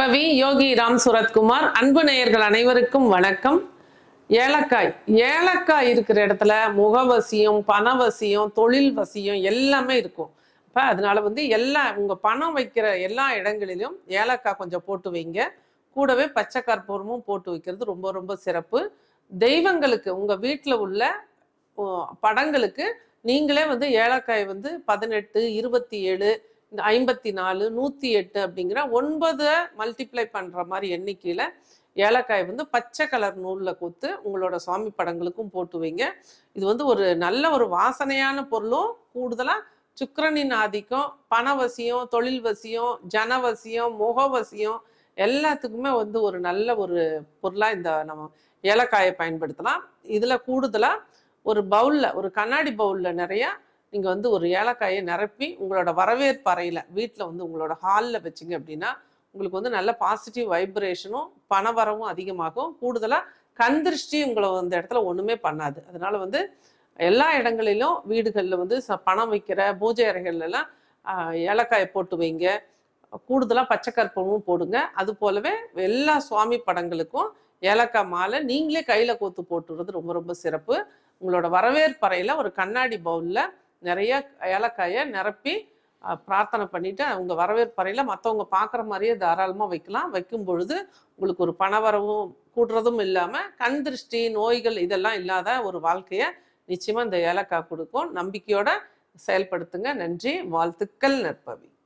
கவி யோகி ராம் சுரத்குமார் அன்பு நேயர்கள் அனைவருக்கும் வணக்கம் ஏலக்காய் ஏலக்காய் இருக்கிற இடத்துல முகவசியம் பணவசியம் தொழில் வசியம் எல்லாமே இருக்கும் அப்ப அதனால வந்து எல்லா உங்க பணம் வைக்கிற எல்லா இடங்களிலும் ஏலக்காய் கொஞ்சம் போட்டு வைங்க கூடவே பச்சை கற்பூரமும் போட்டு வைக்கிறது ரொம்ப ரொம்ப சிறப்பு தெய்வங்களுக்கு உங்க வீட்டில் உள்ள ஓ, படங்களுக்கு நீங்களே வந்து ஏலக்காய் வந்து பதினெட்டு இருபத்தி ஏழு இந்த ஐம்பத்தி நாலு நூற்றி எட்டு அப்படிங்கிற ஒன்பதை மல்டிப்ளை பண்ணுற மாதிரி எண்ணிக்கையில் ஏலக்காய் வந்து பச்சை கலர் நூலில் கொத்து உங்களோட சுவாமி படங்களுக்கும் போட்டு வைங்க இது வந்து ஒரு நல்ல ஒரு வாசனையான பொருளும் கூடுதலாக சுக்கிரனின் ஆதிக்கம் பணவசியம் தொழில் வசியம் ஜனவசியம் முகவசியம் எல்லாத்துக்குமே வந்து ஒரு நல்ல ஒரு பொருளாக இந்த நம்ம ஏலக்காயை பயன்படுத்தலாம் இதில் கூடுதலாக ஒரு பவுலில் ஒரு கண்ணாடி பவுலில் நிறையா நீங்கள் வந்து ஒரு ஏலக்காயை நிரப்பி உங்களோட வரவேற்பு அறையில் வீட்டில் வந்து உங்களோட ஹாலில் வச்சிங்க அப்படின்னா உங்களுக்கு வந்து நல்ல பாசிட்டிவ் வைப்ரேஷனும் பணவரவும் அதிகமாகும் கூடுதலாக கண் திருஷ்டி உங்களை அந்த இடத்துல ஒன்றுமே பண்ணாது அதனால வந்து எல்லா இடங்களிலும் வீடுகளில் வந்து ச- பணம் வைக்கிற பூஜை அறைகள்ல எல்லாம் ஆஹ், ஏலக்காயை போட்டு வைங்க கூடுதலாக பச்சை கற்பூரமும் போடுங்க அது போலவே எல்லா சுவாமி படங்களுக்கும் ஏலக்காய் மாலை நீங்களே கையில் கோத்து போட்டுறது ரொம்ப ரொம்ப சிறப்பு உங்களோட வரவேற்பறையில் ஒரு கண்ணாடி பவுலில் நிறைய ஏலக்காயை நிரப்பி அஹ், பிரார்த்தனை பண்ணிட்டு அவங்க வரவேற்பறையில் மற்றவங்க பார்க்குற மாதிரியே தாராளமாக வைக்கலாம் வைக்கும் பொழுது உங்களுக்கு ஒரு பணவரவும் கூடுறதும் இல்லாமல் கண் திருஷ்டி நோய்கள் இதெல்லாம் இல்லாத ஒரு வாழ்க்கையை நிச்சயமாக இந்த ஏலக்காய் கொடுக்கும் நம்பிக்கையோட செயல்படுத்துங்க நன்றி வாழ்த்துக்கள் நற்பவி